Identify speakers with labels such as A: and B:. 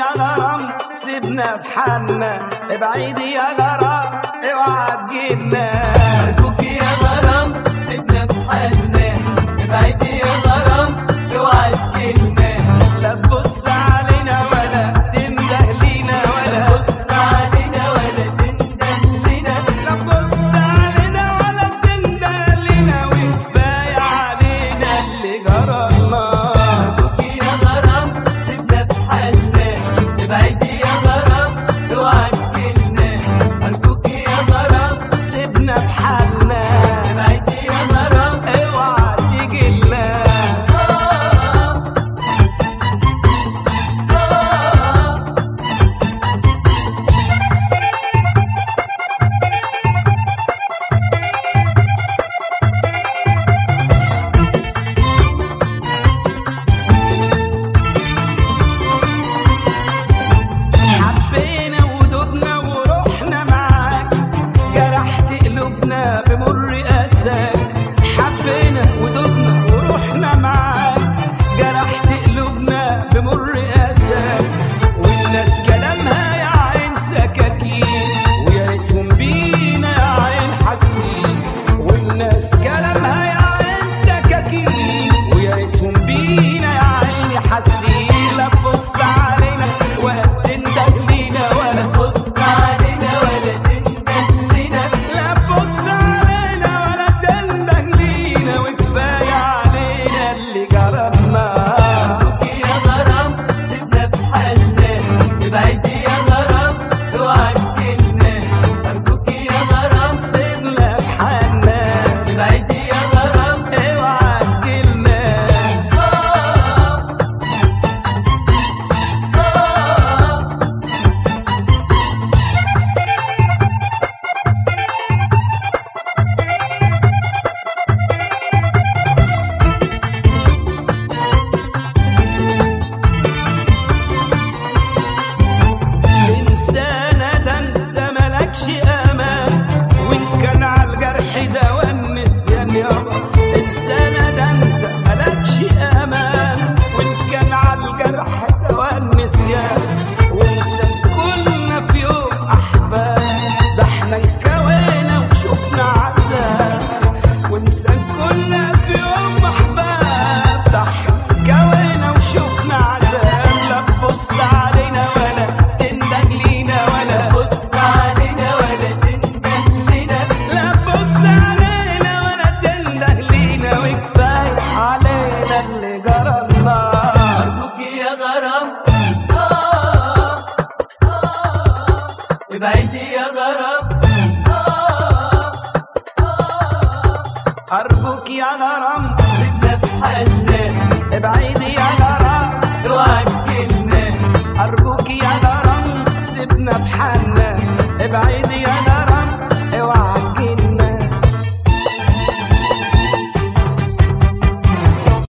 A: يا غرام سيبنا في حالنا ابعد يا غرام اوعى تجينا
B: أرجوك يا غرام سيبنا بحالنا ابعد يا غرام اوعى تجينا
A: لا تبص علينا ولا تنده لينا ولا
B: بص علينا ولا تندم لنا
A: لا تبص علينا ولا تنده لينا وكفايه علينا اللي جرالنا
B: أرجوك يا غرام سيبنا بحالنا ابعد يا غرام اوعى تجينا أرجوك يا غرام
A: سيبنا في حالنا
B: ابعد يا غرام
A: اوعى تيجي لنا حبينا ودودنا ورحنا معاك جرحت قلوبنا بمر اساك حبينا ودودنا ورحنا معاك جرحت قلوبنا بمر اساك والناس كلامها يا عين سكاكين ويا ريتهم بينا يا عين حاسين والناس كلامها يا عين سكاكين ويا ريتهم بينا يا عيني حاسين لا تبص علينا ولا تندم لينا ولا
B: بص علينا ولا تندم لنا
A: لا تبص علينا ولا تندم لينا وكفايه علينا اللي جرالنا
B: أرجوك يا غرام سيبنا بحالنا ابعد يا غرام اوعى تجينا أرجوك يا غرام
A: سيبنا في حالنا
B: ابعد يا غرام
A: اوعى تجيلنا إنسانة ده أنت ملكش أمان وإن كان على الجرح ده والنسيان يابا إنسانة ده أنت ملكش أمان وإن كان على الجرح ده والنسيان وإنسان كلنا في يوم أحباب ده إحنا انكوينا وشفنا عذاب وإنسان كلنا في يوم أحباب ده إحنا انكوينا وشفنا عذاب لا تبص علينا ولا تندم لينا ولا
B: بص علينا ولا تندم لنا
A: لا تبص علينا ولا تنده لينا وكفايه علينا اللي جرالنا
B: أرجوك يا غرام آه، آه، ابعد يا غرام آه، آه،
A: ارجوك يا غرام
B: سيبنا بحالنا
A: ابعد يا غرام
B: اوعى تجيلنا
A: ارجوك يا غرام سيبنا بحالنا ابعد يا